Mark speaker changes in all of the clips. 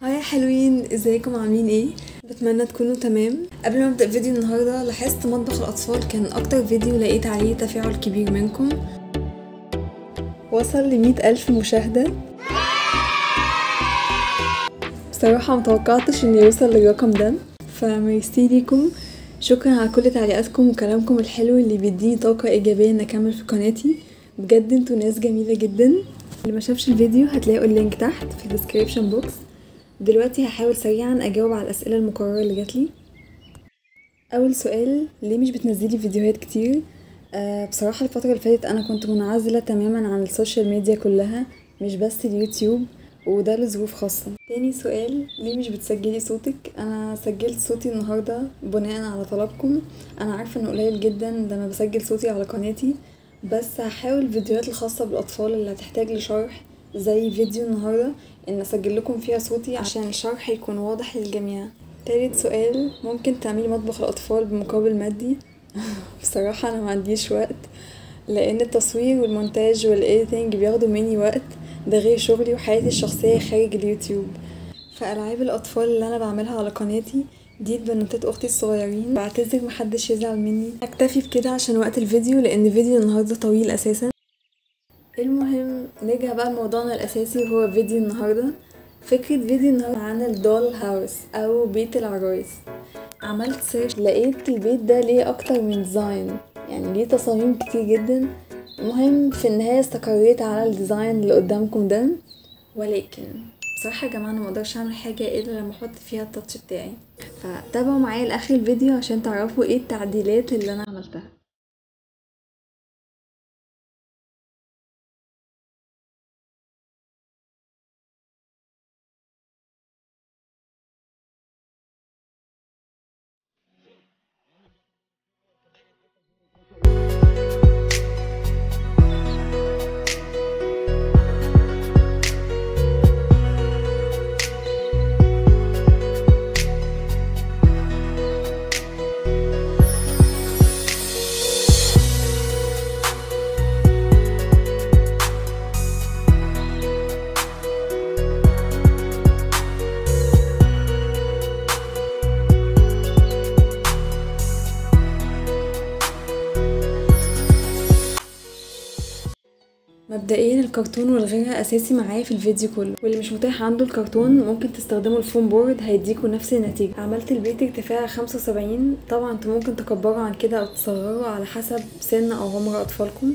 Speaker 1: هاي يا حلوين ازيكم عاملين ايه بتمنى تكونوا تمام قبل ما ابدا فيديو النهارده لاحظت مطبخ الاطفال كان اكتر فيديو لقيت عليه تفاعل كبير منكم وصل لمية ألف مشاهدة بصراحة متوقعتش انه يوصل للرقم ده فميرسي ليكم شكرا على كل تعليقاتكم وكلامكم الحلو اللي بيديني طاقة إيجابية إن أكمل في قناتي بجد انتوا ناس جميلة جدا اللي ما شافش الفيديو هتلاقوا اللينك تحت في الديسكريبشن بوكس دلوقتي هحاول سريعا أجاوب على الأسئلة المكررة اللي جاتلي أول سؤال ليه مش بتنزلي فيديوهات كتير أه بصراحة الفترة اللي فاتت أنا كنت منعزلة تماما عن السوشيال ميديا كلها مش بس اليوتيوب وده لظروف خاصة تاني سؤال ليه مش بتسجلي صوتك انا سجلت صوتي النهاردة بناء على طلبكم انا عارفة انه قليل جدا لما بسجل صوتي على قناتي بس هحاول الفيديوهات الخاصة بالاطفال اللي هتحتاج لشرح زي فيديو النهاردة ان اسجل لكم فيها صوتي عشان الشرح يكون واضح للجميع تالت سؤال ممكن تعملي مطبخ الاطفال بمقابل مادي بصراحة انا ما عنديش وقت لان التصوير والمونتاج والايديتنج بياخدوا مني وقت ده غير شغلي وحياتي الشخصية خارج اليوتيوب فألعاب الأطفال اللي أنا بعملها على قناتي دي بنوتات أختي الصغيرين بعتذر محدش يزعل مني أكتفي بكده عشان وقت الفيديو لأن فيديو النهاردة طويل أساسا المهم نرجع بقى لموضوعنا الأساسي وهو فيديو النهاردة فكرة فيديو النهاردة عن الدول هاوس أو بيت العرايس عملت سيرش لقيت البيت ده ليه أكتر من ديزاين يعني ليه تصاميم كتير جدا المهم في النهاية استقريت على الديزاين اللي قدامكم ده ولكن بصراحة يا جماعة أنا مقدرش أعمل حاجة إلا لما أحط فيها التاتش بتاعي فتابعوا معايا لآخر الفيديو عشان تعرفوا إيه التعديلات اللي أنا عملتها مبدئيا الكرتون والغيرها اساسي معايا في الفيديو كله واللي مش متاح عنده الكرتون ممكن تستخدموا الفوم بورد هيديكوا نفس النتيجه عملت البيت ارتفاع 75 طبعا انتوا ممكن تكبروا عن كده او تصغروا على حسب سن او عمر اطفالكم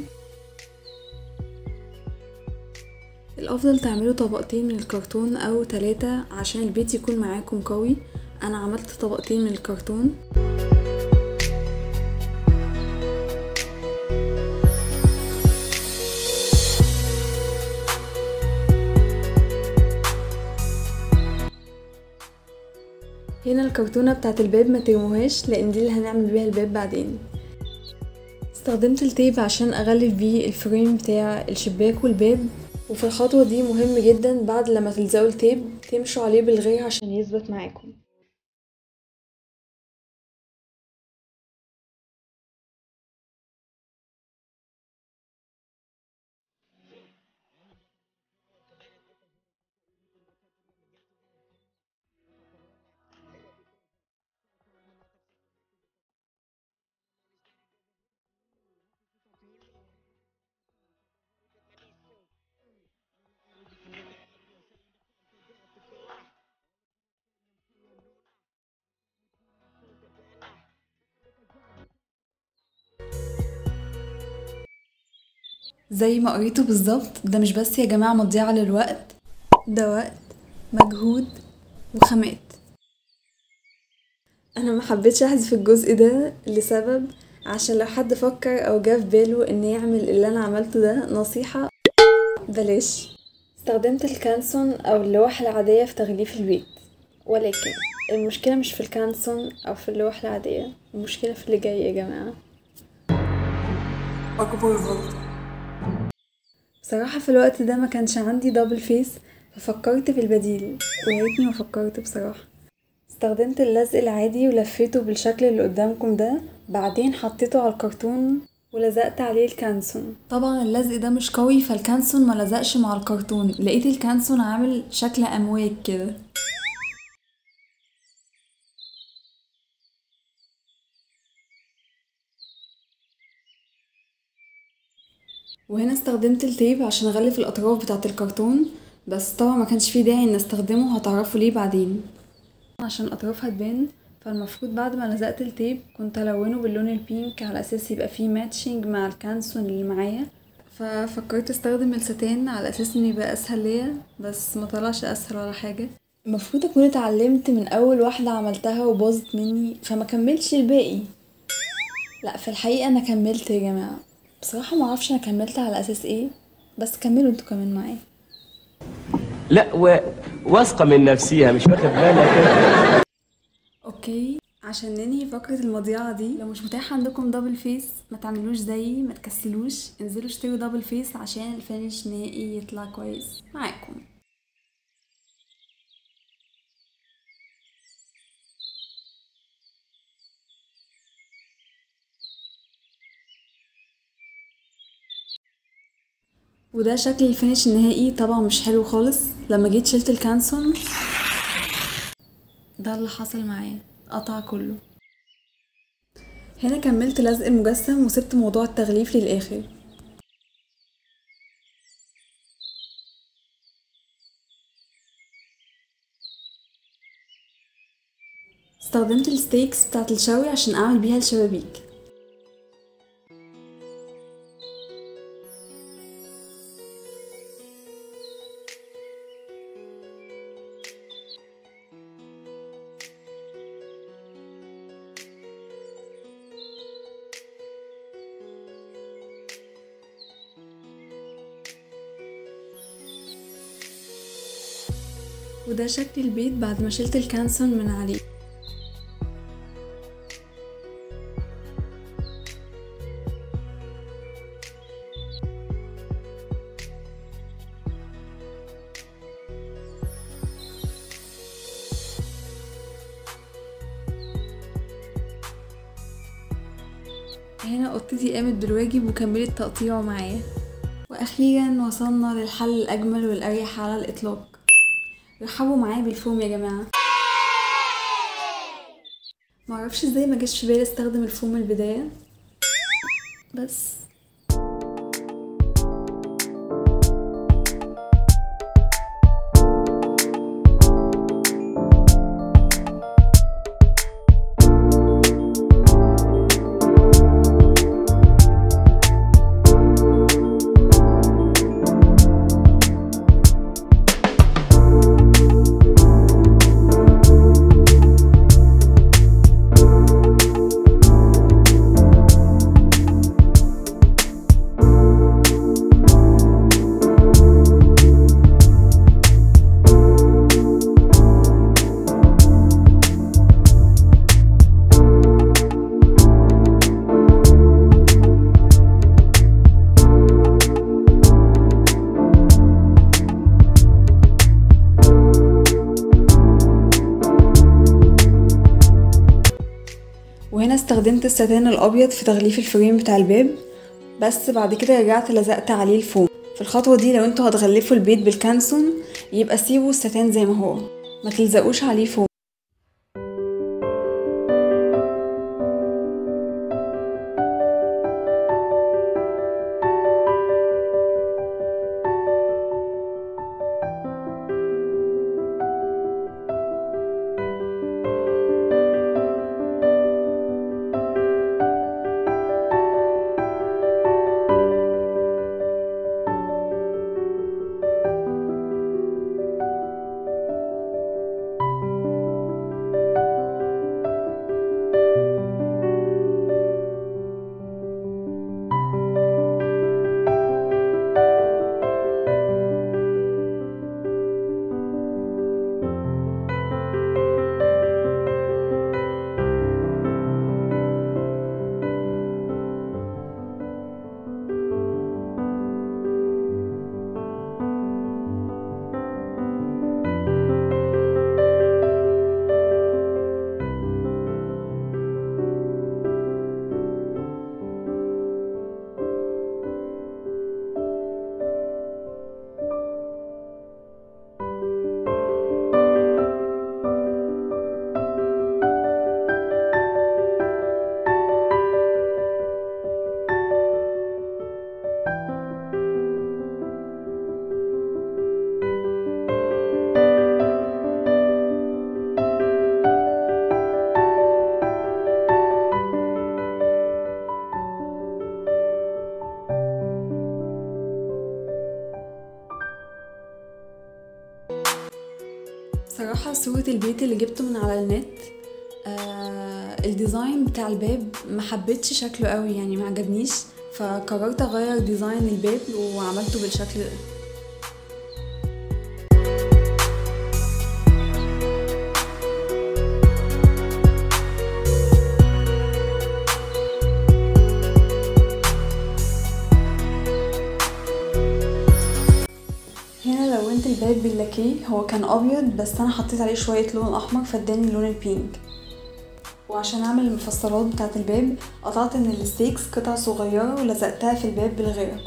Speaker 1: الافضل تعملوا طبقتين من الكرتون او ثلاثة عشان البيت يكون معاكم قوي انا عملت طبقتين من الكرتون هنا الكرتونة بتاعت الباب ما ترموهاش لان دي اللي هنعمل بيها الباب بعدين استخدمت التيب عشان اغلف بيه الفريم بتاع الشباك والباب وفي الخطوة دي مهم جدا بعد لما تلزقوا التيب تمشوا عليه بالغير عشان يثبت معاكم زي ما قريته بالظبط ده مش بس يا جماعة مضيعة للوقت ده وقت مجهود وخامات انا ما حبيتش احذف الجزء ده لسبب عشان لو حد فكر او جه في باله ان يعمل اللي انا عملته ده نصيحة بلاش استخدمت الكانسون او اللوح العادية في تغليف البيت ولكن المشكلة مش في الكانسون او في اللوح العادية المشكلة في اللي جاي يا جماعة
Speaker 2: أكبر غلطة
Speaker 1: بصراحة في الوقت ده ما كانش عندي دبل فيس ففكرت في البديل وياريتني ما فكرت بصراحة استخدمت اللزق العادي ولفيته بالشكل اللي قدامكم ده بعدين حطيته على الكرتون ولزقت عليه الكانسون طبعا اللزق ده مش قوي فالكانسون ما لزقش مع الكرتون لقيت الكانسون عامل شكل امواج كده وهنا استخدمت التيب عشان اغلف الاطراف بتاعة الكرتون بس طبعا ما كانش فيه داعي ان استخدمه هتعرفوا ليه بعدين عشان اطرافها تبان فالمفروض بعد ما لزقت التيب كنت الونه باللون البينك على اساس يبقى فيه ماتشنج مع الكانسون اللي معايا ففكرت استخدم الستان على اساس انه يبقى اسهل ليا بس ما طلعش اسهل ولا حاجه المفروض اكون اتعلمت من اول واحده عملتها وباظت مني فما كملتش الباقي لا في الحقيقه انا كملت يا جماعه بصراحه ما اعرفش انا كملت على اساس ايه بس كملوا انتوا كمان معايا
Speaker 2: لا و... واثقة من نفسها مش واخد بالك
Speaker 1: اوكي عشان ننهي فقرة المضيعة دي لو مش متاح عندكم دبل فيس ما تعملوش زيي ما تكسلوش انزلوا اشتروا دبل فيس عشان الفينش النهائي يطلع كويس معاكم وده شكل الفينش النهائي طبعا مش حلو خالص لما جيت شلت الكانسون ده اللي حصل معايا قطع كله هنا كملت لزق المجسم وسبت موضوع التغليف للآخر استخدمت الستيكس بتاعت الشوي عشان اعمل بيها الشبابيك وده شكل البيت بعد ما شلت الكانسون من عليه هنا قطتي قامت بالواجب وكملت تقطيعه معايا واخيرا وصلنا للحل الاجمل والاريح على الاطلاق رحبوا معايا بالفوم يا جماعه معرفش ازاي ما جاش في بالي استخدم الفوم من البدايه بس وهنا استخدمت الستان الابيض في تغليف الفريم بتاع الباب بس بعد كده رجعت لزقت عليه الفوم في الخطوة دي لو انتوا هتغلفوا البيت بالكانسون يبقى سيبوا الستان زي ما هو ما تلزقوش عليه فوم بصراحة صورة البيت اللي جبته من على النت آه الديزاين بتاع الباب ما حبيتش شكله قوي يعني ما عجبنيش فقررت اغير ديزاين الباب وعملته بالشكل ده هنا لونت الباب باللاكيه هو كان ابيض بس انا حطيت عليه شويه لون احمر فاداني لون البينك وعشان اعمل المفصلات بتاعه الباب قطعت من الستيكس قطع صغيره ولزقتها في الباب بالغيره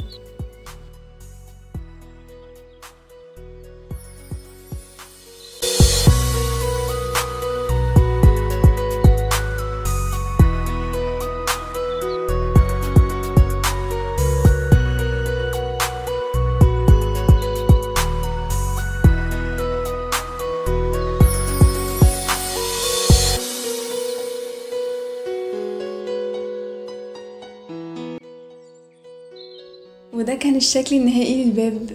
Speaker 1: وده كان الشكل النهائي للباب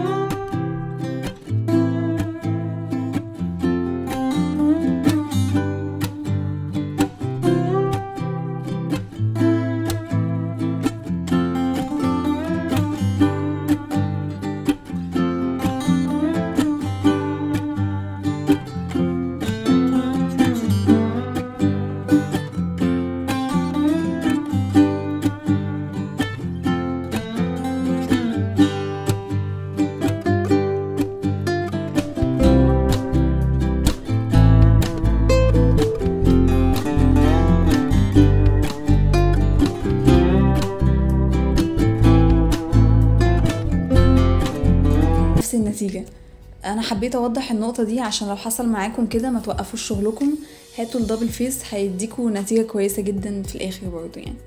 Speaker 1: نفس النتيجة انا حبيت اوضح النقطة دي عشان لو حصل معاكم كده ما توقفوش شغلكم هاتوا الدبل فيس هيديكوا نتيجة كويسة جدا في الاخر برضو يعني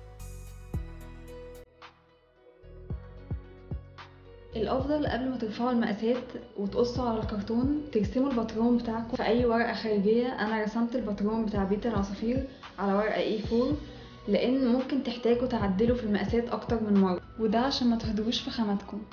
Speaker 1: الافضل قبل ما ترفعوا المقاسات وتقصوا على الكرتون ترسموا الباترون بتاعكم في اي ورقه خارجيه انا رسمت الباترون بتاع بيت العصافير على ورقه اي 4 لان ممكن تحتاجوا تعدلوا في المقاسات اكتر من مره وده عشان ما تهدروش في خاماتكم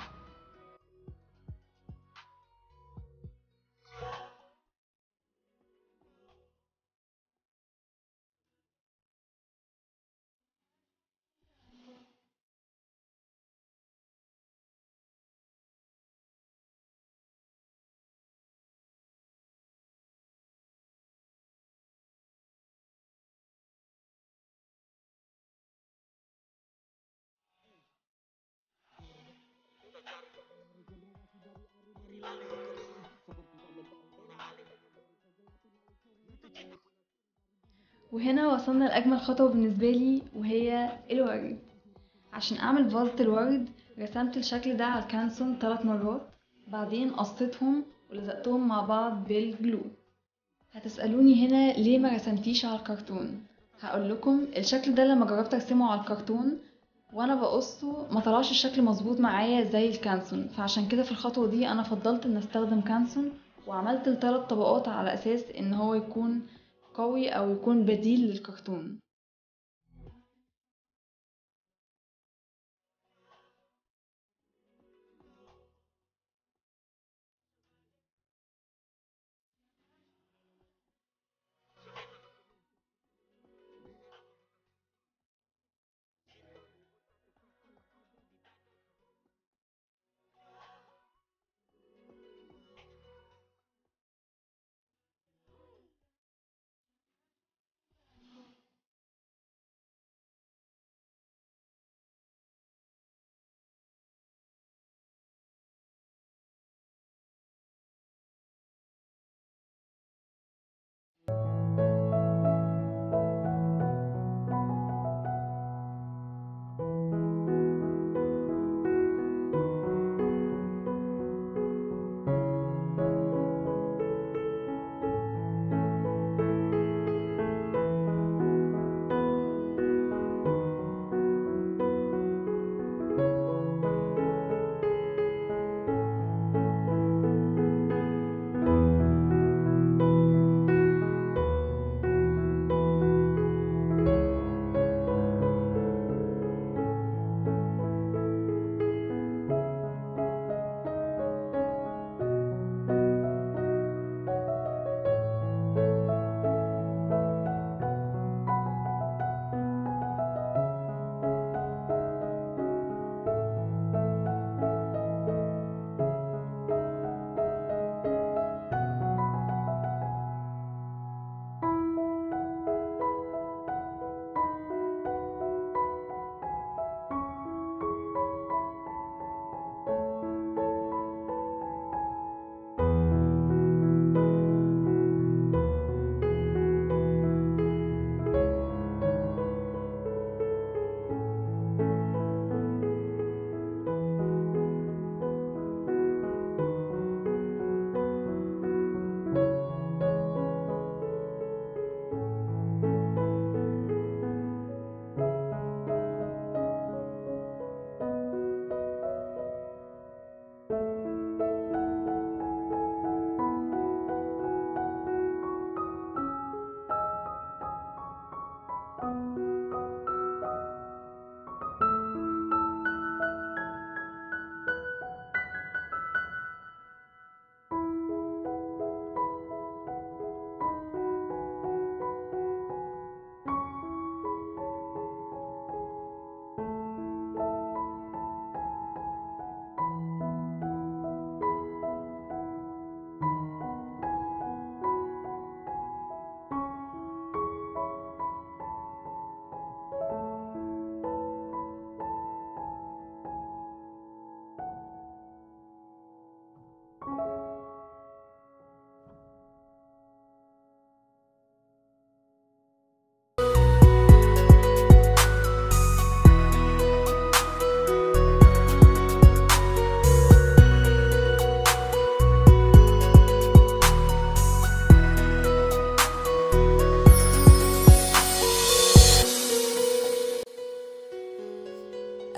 Speaker 1: وهنا وصلنا لأجمل خطوة بالنسبة لي وهي الورد عشان أعمل فازة الورد رسمت الشكل ده على الكانسون ثلاث مرات بعدين قصيتهم ولزقتهم مع بعض بالجلو هتسألوني هنا ليه ما رسمتيش على الكرتون هقول لكم الشكل ده لما جربت ارسمه على الكرتون وانا بقصه ما طلعش الشكل مظبوط معايا زي الكانسون فعشان كده في الخطوة دي انا فضلت ان استخدم كانسون وعملت الثلاث طبقات على اساس ان هو يكون قوي او يكون بديل للكرتون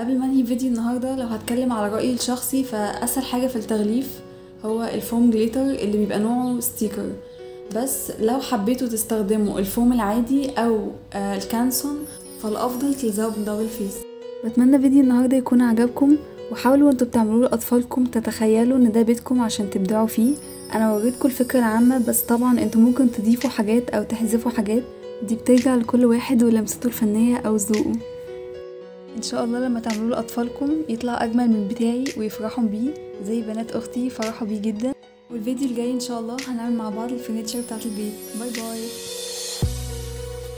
Speaker 1: قبل ما انهي فيديو النهارده لو هتكلم على رايي الشخصي فاسهل حاجه في التغليف هو الفوم جليتر اللي بيبقى نوعه ستيكر بس لو حبيتوا تستخدموا الفوم العادي او آه الكانسون فالافضل تلزقوا بالدبل فيس بتمنى فيديو النهارده يكون عجبكم وحاولوا وانتوا بتعملوه لاطفالكم تتخيلوا ان ده بيتكم عشان تبدعوا فيه انا وريتكم الفكره العامه بس طبعا انتوا ممكن تضيفوا حاجات او تحذفوا حاجات دي بترجع لكل واحد ولمسته الفنيه او ذوقه ان شاء الله لما تعملوه لاطفالكم يطلع اجمل من بتاعي ويفرحوا بيه زي بنات اختي فرحوا بيه جدا والفيديو الجاي ان شاء الله هنعمل مع بعض الفرنتشر بتاعت البيت باي باي